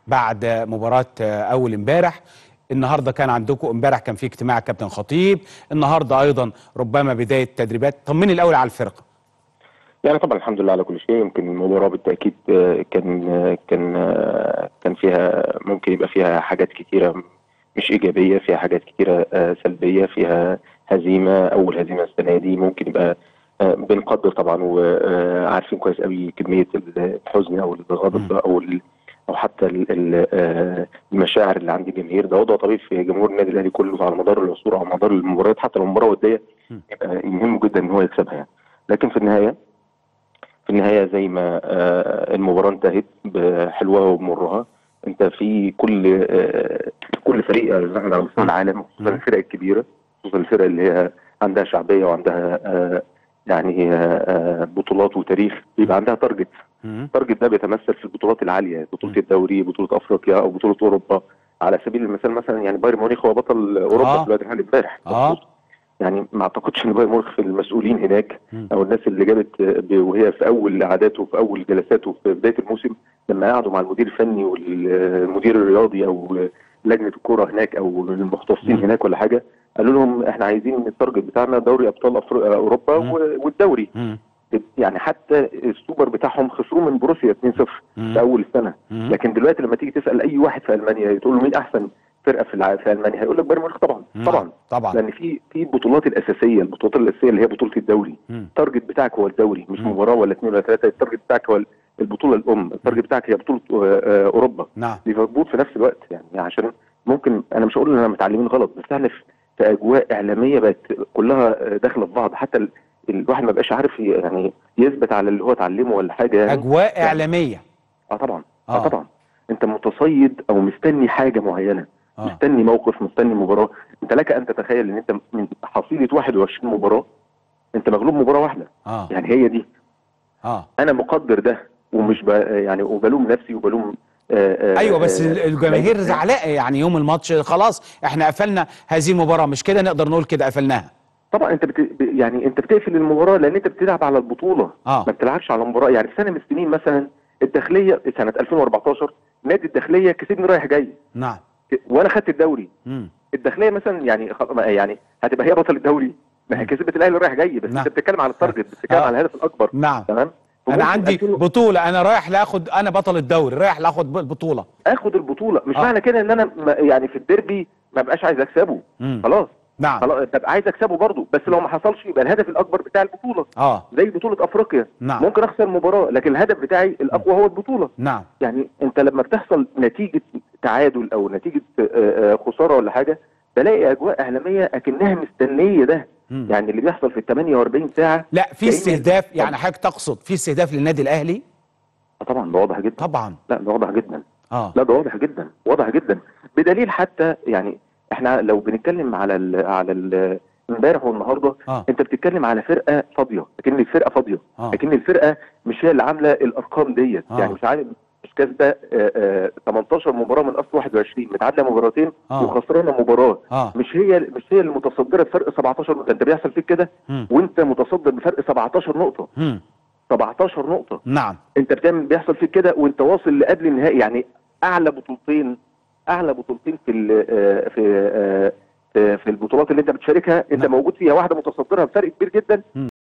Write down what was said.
بعد مباراه اول امبارح النهارده كان عندكم امبارح كان في اجتماع كابتن خطيب النهارده ايضا ربما بدايه تدريبات طمني الاول على الفرقه يعني طبعا الحمد لله على كل شيء يمكن المباراه بالتاكيد آه، كان آه، كان آه، كان فيها ممكن يبقى فيها حاجات كتيره مش ايجابيه فيها حاجات كتيره آه، سلبيه فيها هزيمه اول هزيمه السنه دي ممكن يبقى آه، بنقدر طبعا وعارفين كويس قوي كميه الحزن او الغضب او ال- او حتى ال- ال- آه، المشاعر اللي عند الجماهير ده وضع طبيعي في جمهور النادي الاهلي كله على مدار العصور على مدار المباريات حتى لو مباراه وديه م. يبقى يهمه جدا ان هو يكسبها يعني لكن في النهايه في النهايه زي ما آه، المباراه انتهت بحلوها وبمرها انت في كل آه، كل فريق على مستوى العالم خصوصا مم. الفرق الكبيره خصوصا الفرق اللي هي عندها شعبيه وعندها آه، يعني آه، آه، بطولات وتاريخ بيبقى عندها تارجت مم. التارجت ده بيتمثل في البطولات العاليه بطوله مم. الدوري بطوله افريقيا او بطوله اوروبا على سبيل المثال مثلا يعني بايرن ميونخ هو بطل اوروبا آه. في الوقت الحالي امبارح اه يعني ما اعتقدش ان بايرن ميونخ في المسؤولين هناك مم. او الناس اللي جابت ب- وهي في اول قعداته في اول جلساته في بدايه الموسم لما قعدوا مع المدير الفني والمدير الرياضي او لجنه الكوره هناك او المختصين مم. هناك ولا حاجه قالوا لهم احنا عايزين التارجت بتاعنا دوري ابطال أفرو- اوروبا مم. و- والدوري مم. يعني حتى السوبر بتاعهم خسروه من بروسيا 2-0 مم. في اول السنه مم. لكن دلوقتي لما تيجي تسال اي واحد في المانيا تقول له مين احسن فرقه في الع... في المانيا هيقول لك بايرن ميونخ طبعا طبعا طبعا لان في في البطولات الاساسيه البطولات الاساسيه اللي هي بطوله الدوري مم. التارجت بتاعك هو الدوري مش مم. مباراه ولا اثنين ولا ثلاثه التارجت بتاعك هو البطوله الام التارجت بتاعك هي بطوله آه، آه، اوروبا نعم ليفربول في نفس الوقت يعني عشان ممكن انا مش هقول ان انا متعلمين غلط بس احنا في في اجواء اعلاميه بقت كلها آه، داخله في بعض حتى ال- الواحد ما بقاش عارف ي- يعني يثبت على اللي هو اتعلمه ولا حاجه يعني اجواء اعلاميه اه طبعا آه. اه, طبعا انت متصيد او مستني حاجه معينه اه مستني موقف مستني مباراه انت لك ان تتخيل ان انت من حصيله 21 مباراه انت مغلوب مباراه واحده اه يعني هي دي اه انا مقدر ده ومش ب... يعني وبلوم نفسي وبلوم آه آه ايوه بس آه، ال- الجماهير آه، زعلاء يعني يوم الماتش خلاص احنا قفلنا هذه المباراه مش كده نقدر نقول كده قفلناها طبعا انت بت... ب- يعني انت بتقفل المباراه لان انت بتلعب على البطوله اه ما بتلعبش على مباراه يعني في سنه من السنين مثلا الداخليه سنه 2014 نادي الداخليه كسبني رايح جاي نعم وانا خدت الدوري مم. الداخليه مثلا يعني خ- ما- يعني هتبقى هي بطل الدوري ما هي مم. كسبت الاهلي رايح جاي بس نعم. انت بتتكلم على التارجت بتتكلم آه. على الهدف الاكبر نعم تمام انا فممكن عندي 2000 بطوله انا رايح لاخد انا بطل الدوري رايح لاخد البطوله اخد البطوله مش آه. معنى كده ان انا ما- يعني في الديربي ما بقاش عايز اكسبه مم. خلاص نعم خلاص ببقى عايز اكسبه برضه بس لو ما حصلش يبقى الهدف الاكبر بتاع البطوله اه زي بطوله افريقيا نعم ممكن اخسر مباراه لكن الهدف بتاعي الاقوى هو البطوله نعم يعني انت لما بتحصل نتيجه تعادل او نتيجه آه، آه، خساره ولا حاجه بلاقي اجواء اعلاميه اكنها مستنيه ده مم. يعني اللي بيحصل في ال 48 ساعه لا في كأن- استهداف يعني حضرتك تقصد في استهداف للنادي الاهلي آه طبعا ده واضح جدا طبعا لا ده واضح جدا اه لا ده واضح جدا واضح جدا بدليل حتى يعني احنا لو بنتكلم على ال على ال امبارح والنهارده اه انت بتتكلم على فرقه فاضيه لكن الفرقه فاضيه اه لكن الفرقه مش هي اللي عامله الارقام ديت آه. يعني مش عارف مش كاسبه آه، آه، 18 مباراه من اصل 21 متعادله مباراتين اه وخسرانه مباراه اه مش هي مش هي المتصدره بفرق 17 نقطه انت بيحصل فيك كده مم. وانت متصدر بفرق 17 نقطه مم. 17 نقطه نعم انت بتعمل بيحصل فيك كده وانت واصل لقبل النهائي يعني اعلى بطولتين اعلى بطولتين في ال- آه، في آه، في في البطولات اللي انت بتشاركها انت نعم. موجود فيها واحده متصدرها بفرق كبير جدا